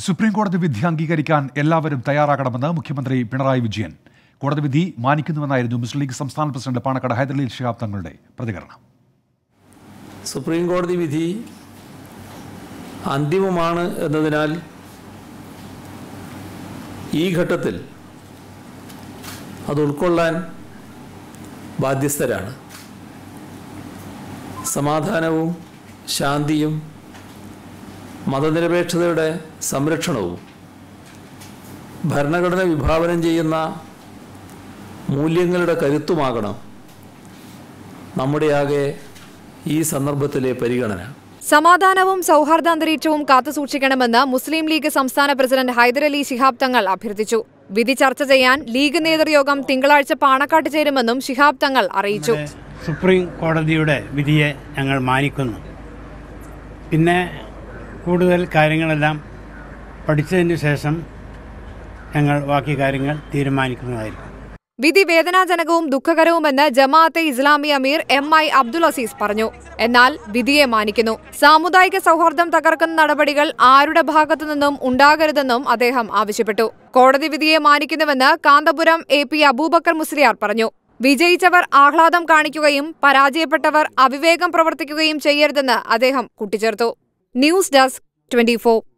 supreme കോടതി വിധി അംഗീകരിക്കാൻ എല്ലാവരും തയ്യാറാകണമെന്ന് മുഖ്യമന്ത്രി പിണറായി വിജയൻ കോടതി വിധി മാനിക്കുന്നുവെന്നായിരുന്നു മുസ്ലിം ലീഗ് സംസ്ഥാന പ്രസിഡന്റ് പാണക്കാട് ഹൈദരലി ശിഹാബ് തങ്ങളുടെ പ്രതികരണം സുപ്രീം കോടതി വിധി അന്തിമമാണ് എന്നതിനാൽ ഈ ഘട്ടത്തിൽ അത് ഉൾക്കൊള്ളാൻ ബാധ്യസ്ഥരാണ് സമാധാനവും ശാന്തിയും മതനിരപേക്ഷതയുടെ സംരക്ഷണവും ഭരണഘടന വിഭാവനം ചെയ്യുന്ന മൂല്യങ്ങളുടെ കരുത്തുമാകണം നമ്മുടെയാകെ ഈ സന്ദർഭത്തിലെ പരിഗണന സമാധാനവും സൗഹാർദ്ദ അന്തരീക്ഷവും കാത്തുസൂക്ഷിക്കണമെന്ന് മുസ്ലിം ലീഗ് സംസ്ഥാന പ്രസിഡന്റ് ഹൈദരലി ശിഹാബ് തങ്ങൾ അഭ്യർത്ഥിച്ചു വിധി ചർച്ച ചെയ്യാൻ ലീഗ് നേതൃയോഗം തിങ്കളാഴ്ച പാണക്കാട്ട് ചേരുമെന്നും ശിഹാബ് തങ്ങൾ അറിയിച്ചു സുപ്രീം കോടതിയുടെ വിധിയെ ഞങ്ങൾ മാനിക്കുന്നു പിന്നെ കൂടുതൽ കാര്യങ്ങളെല്ലാം പഠിച്ചതിന് ശേഷം ഞങ്ങൾ ബാക്കി കാര്യങ്ങൾ തീരുമാനിക്കുന്നതായിരിക്കും വിധി വേദനാജനകവും ദുഃഖകരവുമെന്ന് ജമാഅത്തെ ഇസ്ലാമി അമീർ എം ഐ അബ്ദുൽ അസീസ് പറഞ്ഞു എന്നാൽ വിധിയെ മാനിക്കുന്നു സാമുദായിക സൗഹാർദ്ദം തകർക്കുന്ന നടപടികൾ ആരുടെ ഭാഗത്തു നിന്നും ഉണ്ടാകരുതെന്നും അദ്ദേഹം ആവശ്യപ്പെട്ടു കോടതി വിധിയെ മാനിക്കുന്നുവെന്ന് കാന്തപുരം എ പി അബൂബക്കർ മുസ്ലിയാർ പറഞ്ഞു വിജയിച്ചവർ ആഹ്ലാദം കാണിക്കുകയും പരാജയപ്പെട്ടവർ അവിവേകം പ്രവർത്തിക്കുകയും ചെയ്യരുതെന്ന് അദ്ദേഹം കൂട്ടിച്ചേർത്തു ന്യൂസ് ഡെസ്ക് ട്വന്റി